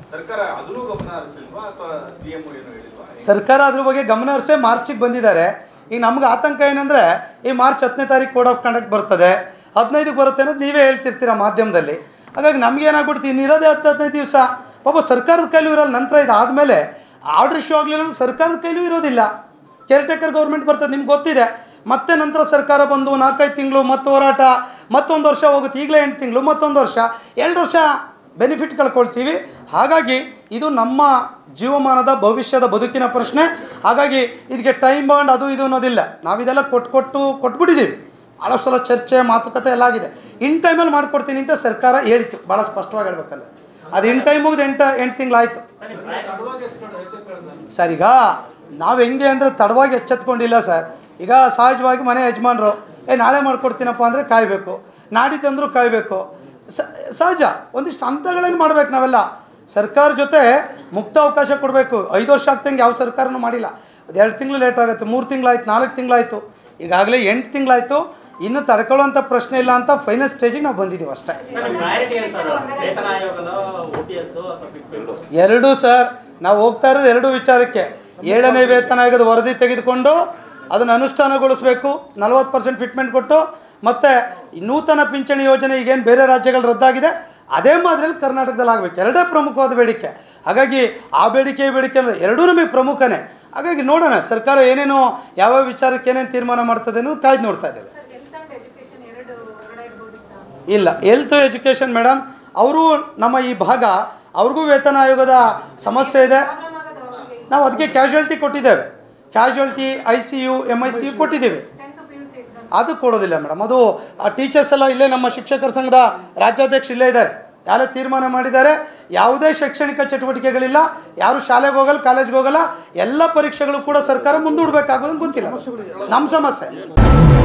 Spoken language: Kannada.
ಸರ್ಕಾರ ಅದನ್ನೂ ಗಮನ ಹರಿಸ್ತಿಲ್ವಾ ಅಥವಾ ಸಿಎಂ ಏನು ಹೇಳಿಲ್ವಾ ಸರ್ಕಾರ ಅದ್ರ ಬಗ್ಗೆ ಗಮನ ಹರಿಸೇ ಮಾರ್ಚಿಗೆ ಬಂದಿದ್ದಾರೆ ಈಗ ನಮ್ಗೆ ಆತಂಕ ಏನಂದರೆ ಈ ಮಾರ್ಚ್ ಹತ್ತನೇ ತಾರೀಕು ಕೋಡ್ ಆಫ್ ಕಂಡಕ್ಟ್ ಬರ್ತದೆ ಹದಿನೈದಕ್ಕೆ ಬರುತ್ತೆ ಅನ್ನೋದು ನೀವೇ ಹೇಳ್ತಿರ್ತೀರ ಮಾಧ್ಯಮದಲ್ಲಿ ಹಾಗಾಗಿ ನಮ್ಗೆ ಏನಾಗ್ಬಿಡ್ತು ಇನ್ನಿರೋದೇ ಹತ್ತು ಹದಿನೈದು ದಿವಸ ಪಾಪ ಸರ್ಕಾರದ ಕೈಲೂ ಇರಲ್ಲ ನಂತರ ಇದಾದಮೇಲೆ ಆರ್ಡರ್ ಇಶ್ಯೂ ಆಗಲಿಲ್ಲ ಸರ್ಕಾರದ ಕೈಲೂ ಇರೋದಿಲ್ಲ ಕೇರ್ ಟೇಕರ್ ಗೌರ್ಮೆಂಟ್ ಬರ್ತದೆ ನಿಮ್ಗೆ ಗೊತ್ತಿದೆ ಮತ್ತೆ ನಂತರ ಸರ್ಕಾರ ಬಂದು ನಾಲ್ಕೈದು ತಿಂಗಳು ಮತ್ತೆ ಹೋರಾಟ ಮತ್ತೊಂದು ವರ್ಷ ಹೋಗುತ್ತೆ ಈಗಲೇ ಎಂಟು ತಿಂಗಳು ಮತ್ತೊಂದು ವರ್ಷ ಎರಡು ವರ್ಷ ಬೆನಿಫಿಟ್ ಕಳ್ಕೊಳ್ತೀವಿ ಹಾಗಾಗಿ ಇದು ನಮ್ಮ ಜೀವಮಾನದ ಭವಿಷ್ಯದ ಬದುಕಿನ ಪ್ರಶ್ನೆ ಹಾಗಾಗಿ ಇದಕ್ಕೆ ಟೈಮ್ ಬಾಂಡ್ ಅದು ಇದು ಅನ್ನೋದಿಲ್ಲ ನಾವಿದೆಲ್ಲ ಕೊಟ್ಟು ಕೊಟ್ಟು ಕೊಟ್ಬಿಟ್ಟಿದ್ದೀವಿ ಭಾಳಷ್ಟು ಸಲ ಚರ್ಚೆ ಮಾತುಕತೆ ಎಲ್ಲ ಆಗಿದೆ ಇನ್ ಟೈಮಲ್ಲಿ ಮಾಡ್ಕೊಡ್ತೀನಿ ಅಂತ ಸರ್ಕಾರ ಹೇಳಿತ್ತು ಭಾಳ ಸ್ಪಷ್ಟವಾಗಿ ಹೇಳ್ಬೇಕಂದ್ರೆ ಅದು ಇನ್ ಟೈಮ್ ಮುಗಿದು ಎಂಟು ಎಂಟು ತಿಂಗಳಾಯಿತು ಸರ್ ಈಗ ನಾವು ಹೆಂಗೆ ಅಂದರೆ ತಡವಾಗಿ ಎಚ್ಚೆತ್ಕೊಂಡಿಲ್ಲ ಸರ್ ಈಗ ಸಹಜವಾಗಿ ಮನೆ ಯಜಮಾನರು ಏ ನಾಳೆ ಮಾಡ್ಕೊಡ್ತೀನಪ್ಪ ಅಂದರೆ ಕಾಯಬೇಕು ನಾಡಿದ್ದಂದ್ರೂ ಕಾಯಬೇಕು ಸ ಸಹಜ ಒಂದಿಷ್ಟು ಹಂತಗಳನ್ನು ಮಾಡ್ಬೇಕು ನಾವೆಲ್ಲ ಸರ್ಕಾರ ಜೊತೆ ಮುಕ್ತ ಅವಕಾಶ ಕೊಡಬೇಕು ಐದು ವರ್ಷ ಆಗ್ತಂಗೆ ಯಾವ ಸರ್ಕಾರನೂ ಮಾಡಿಲ್ಲ ಅದು ಎರಡು ತಿಂಗಳು ಲೇಟ್ ಆಗುತ್ತೆ ಮೂರು ತಿಂಗಳಾಯ್ತು ನಾಲ್ಕು ತಿಂಗಳಾಯಿತು ಈಗಾಗಲೇ ಎಂಟು ತಿಂಗಳಾಯಿತು ಇನ್ನೂ ತಡ್ಕೊಳ್ಳೋಂಥ ಪ್ರಶ್ನೆ ಇಲ್ಲ ಅಂತ ಫೈನಲ್ ಸ್ಟೇಜಿಗೆ ನಾವು ಬಂದಿದ್ದೀವಿ ಅಷ್ಟೇ ಪ್ರಯಾರಿಟಿ ಏನು ಸರ್ ವೇತನ ಆಯೋಗದ ಒ ಟಿ ಎಸ್ ಅಥವಾ ಬಿಟ್ಬಿಟ್ಟು ಎರಡೂ ಸರ್ ನಾವು ಹೋಗ್ತಾ ಇರೋದು ಎರಡೂ ವಿಚಾರಕ್ಕೆ ಏಳನೇ ವೇತನ ಆಯೋಗದ ವರದಿ ತೆಗೆದುಕೊಂಡು ಅದನ್ನು ಅನುಷ್ಠಾನಗೊಳಿಸಬೇಕು ನಲವತ್ತು ಪರ್ಸೆಂಟ್ ಫಿಟ್ಮೆಂಟ್ ಕೊಟ್ಟು ಮತ್ತು ನೂತನ ಪಿಂಚಣಿ ಯೋಜನೆ ಈಗೇನು ಬೇರೆ ರಾಜ್ಯಗಳು ರದ್ದಾಗಿದೆ ಅದೇ ಮಾದರಿಯಲ್ಲಿ ಕರ್ನಾಟಕದಲ್ಲಿ ಆಗಬೇಕು ಎರಡೇ ಪ್ರಮುಖವಾದ ಬೇಡಿಕೆ ಹಾಗಾಗಿ ಆ ಬೇಡಿಕೆ ಈ ಬೇಡಿಕೆ ಅನ್ನೋದು ಎರಡೂ ನಮಗೆ ಪ್ರಮುಖನೇ ಹಾಗಾಗಿ ನೋಡೋಣ ಸರ್ಕಾರ ಏನೇನು ಯಾವ್ಯಾವ ವಿಚಾರಕ್ಕೆ ಏನೇನು ತೀರ್ಮಾನ ಮಾಡ್ತದೆ ಅನ್ನೋದು ಕಾಯ್ದು ನೋಡ್ತಾ ಇದ್ದೇವೆ ಸರ್ ಹೆಲ್ತ್ ಅಂಡ್ ಎಜುಕೇಶನ್ ಎರಡು ಹೊರಗಡೆ ಇರ್ಬೋದಿತ್ತಾ ಇಲ್ಲ ಹೆಲ್ತ್ ಎಜುಕೇಷನ್ ಮೇಡಮ್ ಅವರು ನಮ್ಮ ಈ ಭಾಗ ಅವ್ರಿಗೂ ವೇತನ ಆಯೋಗದ ಸಮಸ್ಯೆ ಇದೆ ಪ್ರಾಬ್ಲಮ್ ಆಗೋದು ಅವ್ರಿಗೆ ನಾವು ಅದಕ್ಕೆ ಕ್ಯಾಶುಯಾಲಿಟಿ ಕೊಟ್ಟಿದ್ದೇವೆ casualty I C U M I C U ಕೊಟ್ಟಿದ್ದೀವಿ tenth P U C exam ಅದು ಕೊಡೋದಿಲ್ಲ ಮೇಡಮ್ ಅದು ಆ ಟೀಚರ್ಸ್ ಎಲ್ಲ ಇಲ್ಲೇ ನಮ್ಮ ಶಿಕ್ಷಕರ ಸಂಘದ ರಾಜ್ಯಾಧ್ಯಕ್ಷ ಇಲ್ಲೇ ಇದ್ದಾರೆ ಯಾರೇ ತೀರ್ಮಾನ ಮಾಡಿದ್ದಾರೆ ಯಾವುದೇ ಶೈಕ್ಷಣಿಕ ಚಟುವಟಿಕೆಗಳಿಲ್ಲ ಯಾರು ಶಾಲೆಗೆ ಹೋಗಲ್ಲ ಕಾಲೇಜ್ಗೆ ಹೋಗಲ್ಲ ಎಲ್ಲ ಪರೀಕ್ಷೆಗಳು ಕೂಡ ಸರ್ಕಾರ ಮುಂದೂಡಬೇಕಾಗೋದು ಗೊತ್ತಿಲ್ಲ ನಮ್ಮ ಸಮಸ್ಯೆ